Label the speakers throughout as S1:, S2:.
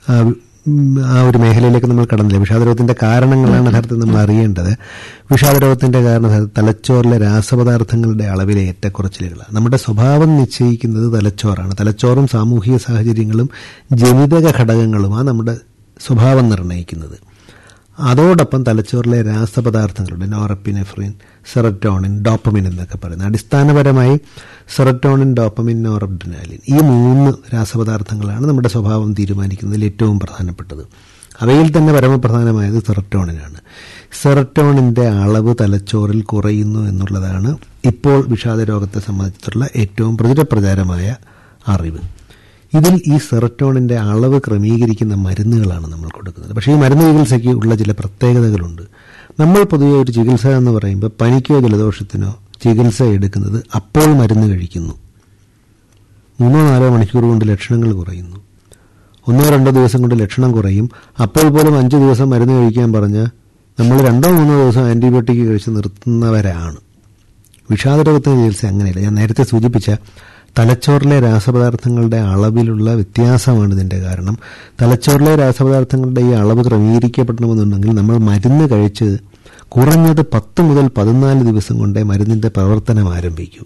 S1: ആ, ഉം, ആ ഒരു മേഖലയിലേക്ക് നമ്മൾ കടന്നില്ല വിഷാദരോഗത്തിന്റെ കാരണങ്ങളാണ് യഥാർത്ഥത്തിൽ നമ്മൾ അറിയേണ്ടത് വിഷാദരോഗത്തിന്റെ കാരണം തലച്ചോറിലെ രാസപദാർത്ഥങ്ങളുടെ അളവിലെ ഏറ്റക്കുറച്ചിലുകളാണ് നമ്മുടെ സ്വഭാവം നിശ്ചയിക്കുന്നത് തലച്ചോറാണ് തലച്ചോറും സാമൂഹിക സാഹചര്യങ്ങളും ജനിതക ഘടകങ്ങളുമാണ് നമ്മുടെ സ്വഭാവം നിർണ്ണയിക്കുന്നത് അതോടൊപ്പം തലച്ചോറിലെ രാസപദാർത്ഥങ്ങളുണ്ട് നോറപ്പിനെഫ്രിൻ സെററ്റോണിൻ ഡോപ്പമിൻ എന്നൊക്കെ പറയുന്നത് അടിസ്ഥാനപരമായി സെററ്റോണിൻ ഡോപ്പമിൻ നോറബ്ഡിനാലിൻ ഈ മൂന്ന് രാസപദാർത്ഥങ്ങളാണ് നമ്മുടെ സ്വഭാവം തീരുമാനിക്കുന്നതിൽ ഏറ്റവും പ്രധാനപ്പെട്ടത് അവയിൽ തന്നെ പരമപ്രധാനമായത് സെററ്റോണിനാണ് സെററ്റോണിന്റെ അളവ് തലച്ചോറിൽ കുറയുന്നു എന്നുള്ളതാണ് ഇപ്പോൾ വിഷാദരോഗത്തെ സംബന്ധിച്ചിട്ടുള്ള ഏറ്റവും പ്രചുരപ്രചാരമായ അറിവ് ഇതിൽ ഈ സെറട്ടോണിന്റെ അളവ് ക്രമീകരിക്കുന്ന മരുന്നുകളാണ് നമ്മൾ കൊടുക്കുന്നത് പക്ഷേ ഈ മരുന്ന് ചികിത്സയ്ക്ക് ഉള്ള ചില പ്രത്യേകതകളുണ്ട് നമ്മൾ പൊതുവെ ഒരു ചികിത്സ എന്ന് പറയുമ്പോൾ പനിക്കോ ജലദോഷത്തിനോ ചികിത്സ എടുക്കുന്നത് അപ്പോൾ മരുന്ന് കഴിക്കുന്നു മൂന്നോ നാലോ മണിക്കൂർ കൊണ്ട് ലക്ഷണങ്ങൾ കുറയുന്നു ഒന്നോ രണ്ടോ ദിവസം കൊണ്ട് ലക്ഷണം കുറയും അപ്പോൾ പോലും അഞ്ച് ദിവസം മരുന്ന് കഴിക്കാൻ പറഞ്ഞാൽ നമ്മൾ രണ്ടോ മൂന്നോ ദിവസം ആന്റിബയോട്ടിക് കഴിച്ച് നിർത്തുന്നവരാണ് വിഷാദരോഗത്തിന് ചികിത്സ അങ്ങനെയല്ല ഞാൻ നേരത്തെ സൂചിപ്പിച്ച തലച്ചോറിലെ രാസപദാർത്ഥങ്ങളുടെ അളവിലുള്ള വ്യത്യാസമാണ് ഇതിന്റെ കാരണം തലച്ചോറിലെ രാസപദാർത്ഥങ്ങളുടെ ഈ അളവ് ക്രമീകരിക്കപ്പെടണമെന്നുണ്ടെങ്കിൽ നമ്മൾ മരുന്ന് കഴിച്ച് കുറഞ്ഞത് പത്ത് മുതൽ പതിനാല് ദിവസം കൊണ്ടേ മരുന്നിന്റെ പ്രവർത്തനം ആരംഭിക്കൂ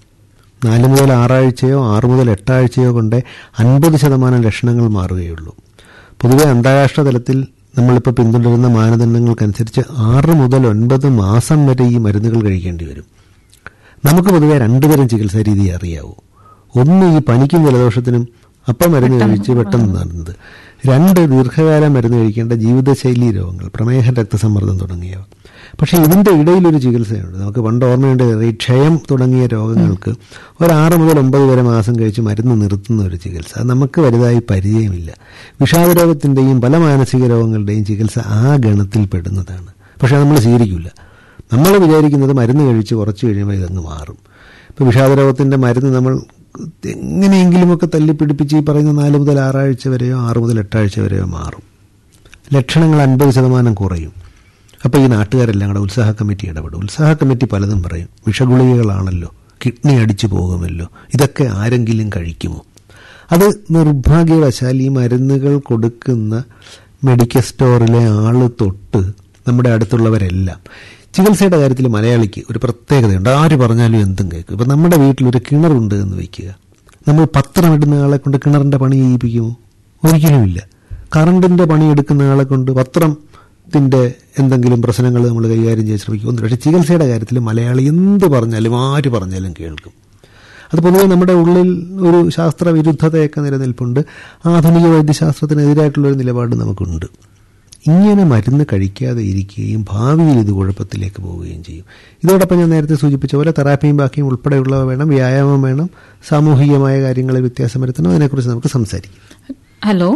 S1: നാല് മുതൽ ആറാഴ്ചയോ ആറ് മുതൽ എട്ടാഴ്ചയോ കൊണ്ടേ അൻപത് ശതമാനം ലക്ഷണങ്ങൾ മാറുകയുള്ളൂ പൊതുവെ അന്താരാഷ്ട്ര തലത്തിൽ നമ്മളിപ്പോൾ പിന്തുടരുന്ന മാനദണ്ഡങ്ങൾക്കനുസരിച്ച് ആറ് മുതൽ ഒൻപത് മാസം വരെ ഈ മരുന്നുകൾ കഴിക്കേണ്ടി വരും നമുക്ക് പൊതുവെ രണ്ടുതരം ചികിത്സാ രീതി അറിയാവൂ ഒന്ന് ഈ പനിക്കും ജലദോഷത്തിനും അപ്പം മരുന്ന് കഴിച്ച് പെട്ടെന്ന് നടന്നത് രണ്ട് ദീർഘകാലം മരുന്ന് കഴിക്കേണ്ട ജീവിതശൈലി രോഗങ്ങൾ പ്രമേഹ രക്തസമ്മർദ്ദം തുടങ്ങിയവ പക്ഷേ ഇതിന്റെ ഇടയിലൊരു ചികിത്സയുണ്ട് നമുക്ക് പണ്ട് ഓർമ്മയുണ്ട് ഈ ക്ഷയം തുടങ്ങിയ രോഗങ്ങൾക്ക് ഒരു ആറ് മുതൽ ഒമ്പത് വരെ മാസം കഴിച്ച് മരുന്ന് നിർത്തുന്ന ഒരു ചികിത്സ അത് നമുക്ക് വലുതായി പരിചയമില്ല വിഷാദരോഗത്തിന്റെയും പല മാനസിക രോഗങ്ങളുടെയും ചികിത്സ ആ ഗണത്തിൽ പെടുന്നതാണ് പക്ഷെ നമ്മൾ സ്വീകരിക്കില്ല നമ്മൾ വിചാരിക്കുന്നത് മരുന്ന് കഴിച്ച് കുറച്ച് കഴിയുമ്പോൾ ഇതങ്ങ് മാറും ഇപ്പോൾ വിഷാദരോഗത്തിന്റെ മരുന്ന് നമ്മൾ എങ്ങനെയെങ്കിലുമൊക്കെ തല്ലിപ്പിടിപ്പിച്ച് ഈ പറയുന്ന നാല് മുതൽ ആറാഴ്ച വരെയോ ആറ് മുതൽ എട്ടാഴ്ച വരെയോ മാറും ലക്ഷണങ്ങൾ അൻപത് ശതമാനം കുറയും അപ്പോൾ ഈ നാട്ടുകാരെല്ലാം കൂടെ ഉത്സാഹ കമ്മിറ്റി ഇടപെടും ഉത്സാഹ കമ്മിറ്റി പലതും പറയും വിഷഗുളികകളാണല്ലോ കിഡ്നി അടിച്ചു പോകുമല്ലോ ഇതൊക്കെ ആരെങ്കിലും കഴിക്കുമോ അത് നിർഭാഗ്യവശാൽ ഈ മരുന്നുകൾ കൊടുക്കുന്ന മെഡിക്കൽ സ്റ്റോറിലെ ആള് തൊട്ട് നമ്മുടെ അടുത്തുള്ളവരെല്ലാം ചികിത്സയുടെ കാര്യത്തിൽ മലയാളിക്ക് ഒരു പ്രത്യേകതയുണ്ട് ആര് പറഞ്ഞാലും എന്തും കേൾക്കും ഇപ്പം നമ്മുടെ വീട്ടിലൊരു കിണറുണ്ട് എന്ന് വയ്ക്കുക നമ്മൾ പത്രം ഇടുന്ന ആളെ കൊണ്ട് കിണറിന്റെ പണി ചെയ്യിപ്പിക്കുമോ ഒരിക്കലുമില്ല കറണ്ടിന്റെ പണി എടുക്കുന്ന ആളെ കൊണ്ട് പത്രത്തിന്റെ എന്തെങ്കിലും പ്രശ്നങ്ങൾ നമ്മൾ കൈകാര്യം ചെയ്യാൻ ശ്രമിക്കും പക്ഷേ ചികിത്സയുടെ കാര്യത്തിൽ മലയാളി എന്ത് പറഞ്ഞാലും ആര് പറഞ്ഞാലും കേൾക്കും അത് പൊതുവെ നമ്മുടെ ഉള്ളിൽ ഒരു ശാസ്ത്ര വിരുദ്ധതയൊക്കെ നിലനിൽപ്പുണ്ട് ആധുനിക വൈദ്യശാസ്ത്രത്തിനെതിരായിട്ടുള്ള ഒരു നിലപാട് നമുക്കുണ്ട് ഇങ്ങനെ മരുന്ന് കഴിക്കാതെ ഇരിക്കുകയും ഭാവിയിൽ ഇത് കുഴപ്പത്തിലേക്ക് പോവുകയും ചെയ്യും ഇതോടൊപ്പം ഞാൻ നേരത്തെ സൂചിപ്പിച്ച പോലെ തെറാപ്പിയും ബാക്കിയും ഉൾപ്പെടെയുള്ളവ വേണം വ്യായാമം വേണം സാമൂഹികമായ കാര്യങ്ങളിൽ വ്യത്യാസം വരുത്തണം അതിനെക്കുറിച്ച് നമുക്ക് സംസാരിക്കാം
S2: ഹലോ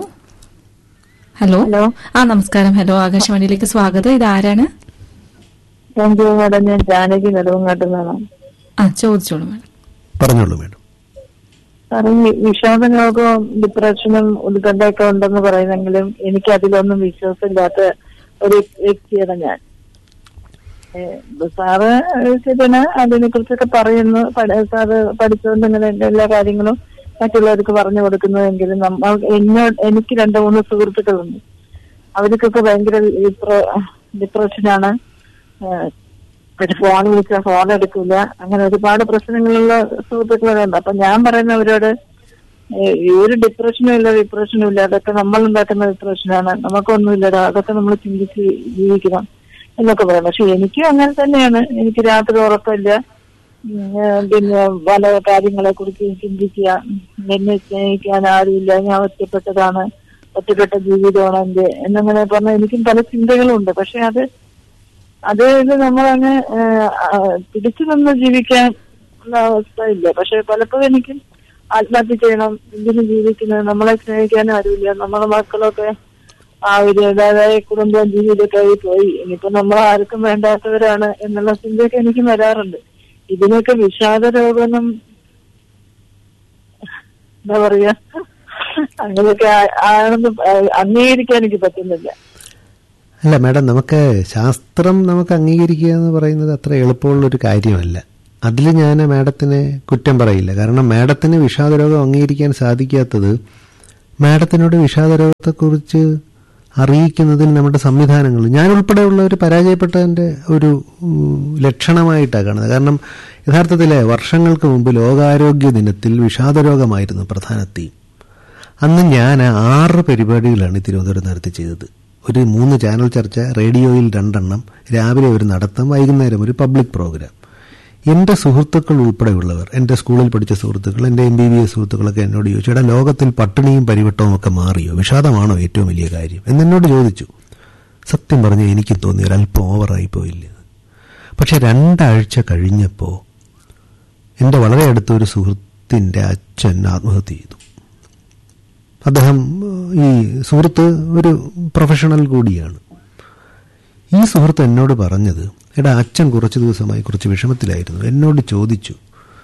S2: ഹലോ
S3: ഹലോ.
S2: ആ നമസ്കാരം ഹലോ ആകാശവാണിയിലേക്ക് സ്വാഗതം ഇത് ആരാണ്
S3: താങ്ക് യു മാഡം ഞാൻ ജാനകി നെടുവങ്ങാട്ടിൽ നിന്നാണ്
S2: ആ ചോദിച്ചോളൂ മാഡം
S1: പറഞ്ഞോളൂ മേഡം
S3: സാർ ഈ വിഷാദ രോഗവും ഡിപ്രഷനും ഉത്കണ്ഠയൊക്കെ ഉണ്ടെന്ന് പറയുന്നെങ്കിലും എനിക്ക് അതിലൊന്നും വിശ്വാസമില്ലാത്ത ഒരു വ്യക്തിയാണ് ഞാൻ ഏഹ് സാറ് ശരിയാണ് അതിനെ കുറിച്ചൊക്കെ പറയുന്നു പഠ- സാറ് പഠിച്ചുകൊണ്ട് ഇങ്ങനെ എല്ലാ കാര്യങ്ങളും മറ്റുള്ളവർക്ക് പറഞ്ഞു കൊടുക്കുന്നതെങ്കിലും നമ്മൾ എന്നോട് എനിക്ക് രണ്ട് മൂന്ന് സുഹൃത്തുക്കളുണ്ട് അവർക്കൊക്കെ ഭയങ്കര ഡിപ്രഷനാണ് ഒരു ഫോൺ വിളിച്ചാൽ ഫോൺ എടുക്കില്ല അങ്ങനെ ഒരുപാട് പ്രശ്നങ്ങളുള്ള സുഹൃത്തുക്കളൊക്കെ ഉണ്ട് അപ്പൊ ഞാൻ പറയുന്നവരോട് ഏഹ് ഈ ഒരു ഡിപ്രഷനും ഇല്ല ഡിപ്രഷനും ഇല്ല അതൊക്കെ നമ്മൾ ഉണ്ടാക്കുന്ന ഡിപ്രഷനാണ് നമുക്കൊന്നുമില്ലടാ അതൊക്കെ നമ്മൾ ചിന്തിച്ച് ജീവിക്കണം എന്നൊക്കെ പറയാം പക്ഷെ എനിക്കും അങ്ങനെ തന്നെയാണ് എനിക്ക് രാത്രി ഉറക്കമില്ല ഉം, ഏഹ് പിന്നെ പല കാര്യങ്ങളെ കുറിച്ച് ചിന്തിക്കുക എന്നെ സ്നേഹിക്കാൻ ആരുമില്ല ഞാൻ ഒറ്റപ്പെട്ടതാണ് ഒറ്റപ്പെട്ട ജീവിതമാണ് എന്റെ എന്നങ്ങനെ പറഞ്ഞാൽ എനിക്കും പല ചിന്തകളും ഉണ്ട് പക്ഷെ അത് അത് ഇത് നമ്മളങ്ങ് ഏഹ്, ആ, പിടിച്ചു നിന്ന് ജീവിക്കാൻ ഉള്ള അവസ്ഥ ഇല്ല പക്ഷെ പലപ്പോഴും എനിക്ക് ആത്മഹത്യ ചെയ്യണം എന്തിനു ജീവിക്കുന്നത് നമ്മളെ സ്നേഹിക്കാൻ ആരുമില്ല നമ്മളെ മക്കളൊക്കെ ആ ഒരു അതായ കുടുംബം ജീവിതമൊക്കെ ആയി പോയി ഇനിയിപ്പോ നമ്മൾ ആർക്കും വേണ്ടാത്തവരാണ് എന്നുള്ള ചിന്തയൊക്കെ എനിക്ക് വരാറുണ്ട് ഇതിനൊക്കെ വിഷാദ രോഗം എന്താ പറയാ അങ്ങനെയൊക്കെ ആ- ആണെന്ന് അംഗീകരിക്കാൻ എനിക്ക് പറ്റുന്നില്ല
S1: അല്ല മാഡം നമുക്ക് ശാസ്ത്രം നമുക്ക് അംഗീകരിക്കുക എന്ന് പറയുന്നത് അത്ര എളുപ്പമുള്ള ഒരു കാര്യമല്ല അതിൽ ഞാൻ മാഡത്തിനെ കുറ്റം പറയില്ല കാരണം മാഡത്തിന് വിഷാദരോഗം അംഗീകരിക്കാൻ സാധിക്കാത്തത് മാഡത്തിനോട് വിഷാദരോഗത്തെക്കുറിച്ച് അറിയിക്കുന്നതിൽ നമ്മുടെ സംവിധാനങ്ങൾ ഞാൻ ഉൾപ്പെടെയുള്ളവർ പരാജയപ്പെട്ടതിൻ്റെ ഒരു ഉം, ലക്ഷണമായിട്ടാണ് കാണുന്നത് കാരണം യഥാർത്ഥത്തിൽ വർഷങ്ങൾക്ക് മുമ്പ് ലോകാരോഗ്യ ദിനത്തിൽ വിഷാദരോഗമായിരുന്നു പ്രധാന തീം അന്ന് ഞാൻ ആറ് പരിപാടികളാണ് തിരുവനന്തപുരം നടത്തി ചെയ്തത് ഒരു മൂന്ന് ചാനൽ ചർച്ച റേഡിയോയിൽ രണ്ടെണ്ണം രാവിലെ ഒരു നടത്തം വൈകുന്നേരം ഒരു പബ്ലിക് പ്രോഗ്രാം എൻ്റെ സുഹൃത്തുക്കൾ ഉൾപ്പെടെയുള്ളവർ എൻ്റെ സ്കൂളിൽ പഠിച്ച സുഹൃത്തുക്കൾ എൻ്റെ എം ബി ബി എസ് സുഹൃത്തുക്കളൊക്കെ എന്നോട് ചോദിച്ചു എടാ ലോകത്തിൽ പട്ടിണിയും പരിവട്ടവും ഒക്കെ മാറിയോ വിഷാദമാണോ ഏറ്റവും വലിയ കാര്യം എന്നെന്നോട് ചോദിച്ചു സത്യം പറഞ്ഞാൽ എനിക്കും തോന്നി ഒരല്പം ഓവറായി പോയില്ല പക്ഷെ രണ്ടാഴ്ച കഴിഞ്ഞപ്പോൾ എൻ്റെ വളരെ അടുത്ത ഒരു സുഹൃത്തിൻ്റെ അച്ഛൻ ആത്മഹത്യ ചെയ്തു അദ്ദേഹം ഈ സുഹൃത്ത് ഒരു പ്രൊഫഷണൽ കൂടിയാണ് ഈ സുഹൃത്ത് എന്നോട് പറഞ്ഞത് എടാ അച്ഛൻ കുറച്ച് ദിവസമായി കുറച്ച് വിഷമത്തിലായിരുന്നു എന്നോട് ചോദിച്ചു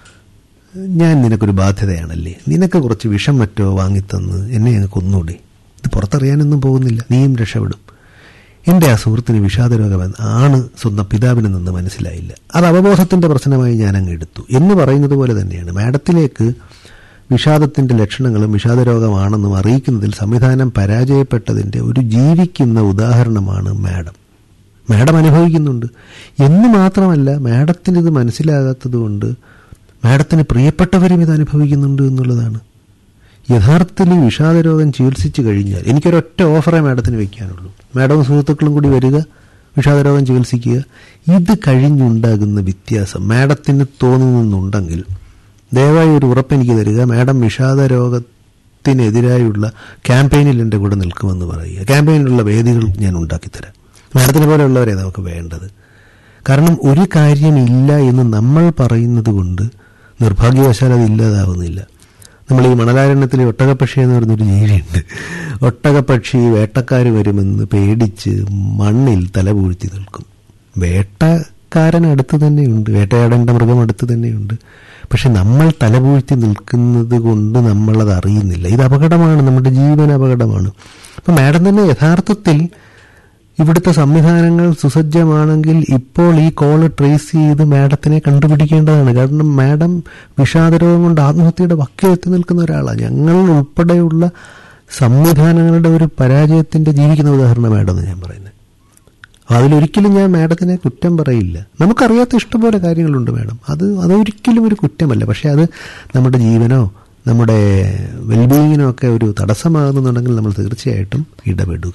S1: ഞാൻ നിനക്കൊരു ബാധ്യതയാണല്ലേ നിനക്ക് കുറച്ച് വിഷം മറ്റോ വാങ്ങിത്തന്ന് എന്നെ അങ്ങ് കൊന്നൂടെ ഇത് പുറത്തറിയാനൊന്നും പോകുന്നില്ല നീയും രക്ഷപ്പെടും എൻ്റെ ആ സുഹൃത്തിന് വിഷാദരോഗം ആണ് സ്വന്തം പിതാവിന് നിന്ന് മനസ്സിലായില്ല അത് അവബോധത്തിൻ്റെ പ്രശ്നമായി ഞാൻ അങ്ങ് എടുത്തു എന്ന് പറയുന്നത് പോലെ തന്നെയാണ് മാഡത്തിലേക്ക് വിഷാദത്തിൻ്റെ ലക്ഷണങ്ങളും വിഷാദരോഗമാണെന്നും അറിയിക്കുന്നതിൽ സംവിധാനം പരാജയപ്പെട്ടതിൻ്റെ ഒരു ജീവിക്കുന്ന ഉദാഹരണമാണ് മാഡം മാഡം അനുഭവിക്കുന്നുണ്ട് എന്ന് മാത്രമല്ല മാഡത്തിന് ഇത് മനസ്സിലാകാത്തതുകൊണ്ട് മാഡത്തിന് പ്രിയപ്പെട്ടവരും ഇത് അനുഭവിക്കുന്നുണ്ട് എന്നുള്ളതാണ് യഥാർത്ഥത്തിൽ ഈ വിഷാദരോഗം ചികിത്സിച്ചു കഴിഞ്ഞാൽ എനിക്കൊരൊറ്റ ഓഫറേ മാഡത്തിന് വെക്കാനുള്ളൂ മാഡവും സുഹൃത്തുക്കളും കൂടി വരിക വിഷാദരോഗം ചികിത്സിക്കുക ഇത് കഴിഞ്ഞുണ്ടാകുന്ന വ്യത്യാസം മാഡത്തിന് തോന്നുന്നുണ്ടെങ്കിൽ ദയവായി ഒരു ഉറപ്പ് എനിക്ക് തരിക മാഡം വിഷാദരോഗത്തിനെതിരായുള്ള ക്യാമ്പയിനിൽ എൻ്റെ കൂടെ നിൽക്കുമെന്ന് പറയുക ക്യാമ്പയിനിലുള്ള വേദികൾ ഞാൻ ഉണ്ടാക്കിത്തരാം മാഡത്തിനെ പോലെയുള്ളവരെ നമുക്ക് വേണ്ടത് കാരണം ഒരു കാര്യമില്ല എന്ന് നമ്മൾ പറയുന്നത് കൊണ്ട് നിർഭാഗ്യവശാൽ അത് ഇല്ലാതാവുന്നില്ല നമ്മൾ ഈ മണലാരണ്യത്തിലെ ഒട്ടകപ്പക്ഷി എന്ന് പറഞ്ഞൊരു ജീവിയുണ്ട് ഒട്ടകപ്പക്ഷി വേട്ടക്കാർ വരുമെന്ന് പേടിച്ച് മണ്ണിൽ തലപൂഴ്ത്തി നിൽക്കും വേട്ടക്കാരൻ അടുത്ത് തന്നെയുണ്ട് വേട്ടയാടേണ്ട മൃഗം അടുത്ത് തന്നെയുണ്ട് പക്ഷെ നമ്മൾ തലപൂഴ്ത്തി നിൽക്കുന്നത് കൊണ്ട് നമ്മളത് അറിയുന്നില്ല ഇത് അപകടമാണ് നമ്മുടെ ജീവൻ അപകടമാണ് അപ്പം മാഡം തന്നെ യഥാർത്ഥത്തിൽ ഇവിടുത്തെ സംവിധാനങ്ങൾ സുസജ്ജമാണെങ്കിൽ ഇപ്പോൾ ഈ കോള് ട്രേസ് ചെയ്ത് മാഡത്തിനെ കണ്ടുപിടിക്കേണ്ടതാണ് കാരണം മാഡം വിഷാദരോഗം കൊണ്ട് ആത്മഹത്യയുടെ വക്കിലെത്തി നിൽക്കുന്ന ഒരാളാണ് ഞങ്ങൾ ഉൾപ്പെടെയുള്ള സംവിധാനങ്ങളുടെ ഒരു പരാജയത്തിന്റെ ജീവിക്കുന്ന ഉദാഹരണം മാഡം എന്ന് ഞാൻ പറയുന്നത് അതിലൊരിക്കലും ഞാൻ മാഡത്തിനെ കുറ്റം പറയില്ല നമുക്കറിയാത്ത ഇഷ്ടംപോലെ കാര്യങ്ങളുണ്ട് മാഡം അത് അതൊരിക്കലും ഒരു കുറ്റമല്ല പക്ഷെ അത് നമ്മുടെ ജീവനോ നമ്മുടെ വെൽബീയിങ്ങിനോ ഒക്കെ ഒരു തടസ്സമാകുന്നുണ്ടെങ്കിൽ നമ്മൾ തീർച്ചയായിട്ടും ഇടപെടുക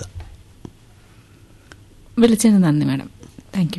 S2: വിളിച്ചതിന് നന്ദി മാഡം താങ്ക് യു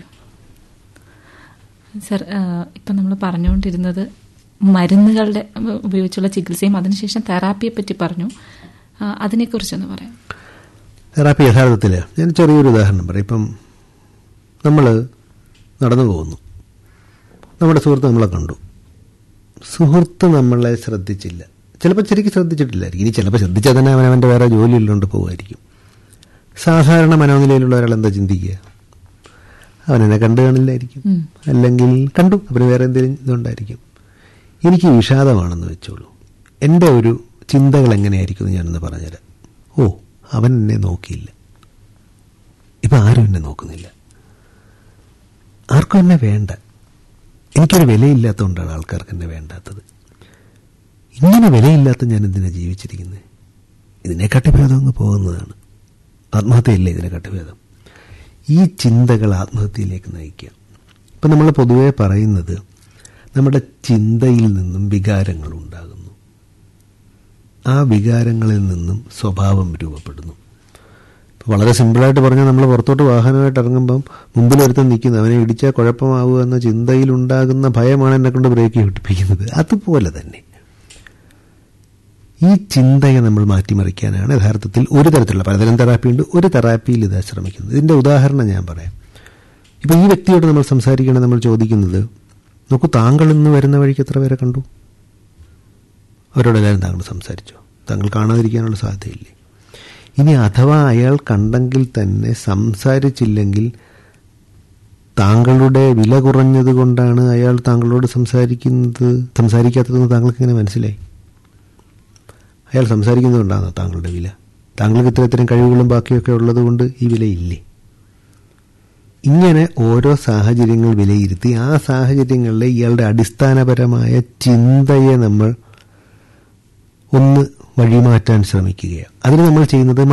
S2: സർ ഇപ്പം നമ്മൾ പറഞ്ഞുകൊണ്ടിരുന്നത് മരുന്നുകളുടെ ഉ- ഉപയോഗിച്ചുള്ള ചികിത്സയും അതിനുശേഷം തെറാപ്പിയെ പറ്റി പറഞ്ഞു ആ, അതിനെക്കുറിച്ചൊന്ന് പറയാം
S1: തെറാപ്പി യഥാർത്ഥത്തിൽ ഞാൻ ചെറിയൊരു ഉദാഹരണം പറയാം ഇപ്പം നമ്മൾ നടന്നു പോകുന്നു നമ്മുടെ സുഹൃത്ത് നമ്മളെ കണ്ടു സുഹൃത്ത് നമ്മളെ ശ്രദ്ധിച്ചില്ല ചിലപ്പോൾ ശരിക്കും ശ്രദ്ധിച്ചിട്ടില്ലായിരിക്കും ഇനി ചിലപ്പോൾ ശ്രദ്ധിച്ചാൽ തന്നെ അവൻ അവൻ്റെ വേറെ ജോലിയിലുണ്ട് പോകുമായിരിക്കും സാധാരണ മനോനിലയിലുള്ള ഒരാൾ എന്താ ചിന്തിക്കുക അവനെന്നെ കണ്ടു കാണില്ലായിരിക്കും
S2: ഉം.
S1: അല്ലെങ്കിൽ കണ്ടു അവന് വേറെ എന്തെങ്കിലും ഇതുണ്ടായിരിക്കും എനിക്ക് വിഷാദമാണെന്ന് വെച്ചോളൂ എൻ്റെ ഒരു ചിന്തകൾ എങ്ങനെയായിരിക്കും എന്ന് ഞാനൊന്ന് പറഞ്ഞുതരാം ഓ അവൻ എന്നെ നോക്കിയില്ല ഇപ്പം ആരും എന്നെ നോക്കുന്നില്ല ആർക്കും എന്നെ വേണ്ട എനിക്കൊരു വിലയില്ലാത്തതുകൊണ്ടാണ് ആൾക്കാർക്ക് എന്നെ വേണ്ടാത്തത് ഇങ്ങനെ വിലയില്ലാത്ത ഞാൻ എന്തിനാ ജീവിച്ചിരിക്കുന്നത് ഇതിനെക്കാട്ടി ഭേദം അങ്ങ് പോകുന്നതാണ് ആത്മഹത്യയില്ല ഇതിനെക്കാട്ടി ഭേദം ഈ ചിന്തകൾ ആത്മഹത്യയിലേക്ക് നയിക്കുക ഇപ്പം നമ്മൾ പൊതുവേ പറയുന്നത് നമ്മുടെ ചിന്തയിൽ നിന്നും വികാരങ്ങൾ ഉണ്ടാകുന്നു ആ വികാരങ്ങളിൽ നിന്നും സ്വഭാവം രൂപപ്പെടുന്നു ഇപ്പൊ വളരെ സിമ്പിളായിട്ട് പറഞ്ഞാൽ നമ്മൾ പുറത്തോട്ട് വാഹനമായിട്ട് ഇറങ്ങുമ്പം മുമ്പിലൊരുത്തൻ നിൽക്കുന്നു അവനെ ഇടിച്ചാൽ കുഴപ്പമാവുക എന്ന ചിന്തയിലുണ്ടാകുന്ന ഭയമാണ് എന്നെ കൊണ്ട് ബ്രേക്ക് പിടിപ്പിക്കുന്നത് അതുപോലെ തന്നെ ഈ ചിന്തയെ നമ്മൾ മാറ്റിമറിക്കാനാണ് യഥാർത്ഥത്തിൽ ഒരു തരത്തിലുള്ള പലതരം തെറാപ്പി ഉണ്ട് ഒരു തെറാപ്പിയിൽ ഇത് ശ്രമിക്കുന്നത് ഇതിന്റെ ഉദാഹരണം ഞാൻ പറയാം ഇപ്പൊ ഈ വ്യക്തിയോട് നമ്മൾ സംസാരിക്കണം നമ്മൾ ചോദിക്കുന്നത് നോക്കൂ താങ്കൾ ഇന്ന് വരുന്ന വഴിക്ക് എത്ര പേരെ കണ്ടു അവരോടെല്ലാവരും താങ്കൾ സംസാരിച്ചോ താങ്കൾ കാണാതിരിക്കാനുള്ള സാധ്യതയില്ലേ ഇനി അഥവാ അയാൾ കണ്ടെങ്കിൽ തന്നെ സംസാരിച്ചില്ലെങ്കിൽ താങ്കളുടെ വില കുറഞ്ഞത് കൊണ്ടാണ് അയാൾ താങ്കളോട് സംസാരിക്കുന്നത് സംസാരിക്കാത്തതെന്ന് താങ്കൾക്ക് എങ്ങനെ മനസ്സിലായി അയാൾ സംസാരിക്കുന്നത് കൊണ്ടാണോ താങ്കളുടെ വില താങ്കൾക്ക് ഇത്തരത്തിലും കഴിവുകളും ബാക്കിയൊക്കെ ഉള്ളത് കൊണ്ട് ഈ വിലയില്ലേ ഇങ്ങനെ ഓരോ സാഹചര്യങ്ങൾ വിലയിരുത്തി ആ സാഹചര്യങ്ങളിലെ ഇയാളുടെ അടിസ്ഥാനപരമായ ചിന്തയെ നമ്മൾ ഒന്ന് വഴിമാറ്റാൻ ശ്രമിക്കുകയാണ് അതിന് നമ്മൾ ചെയ്യുന്നത്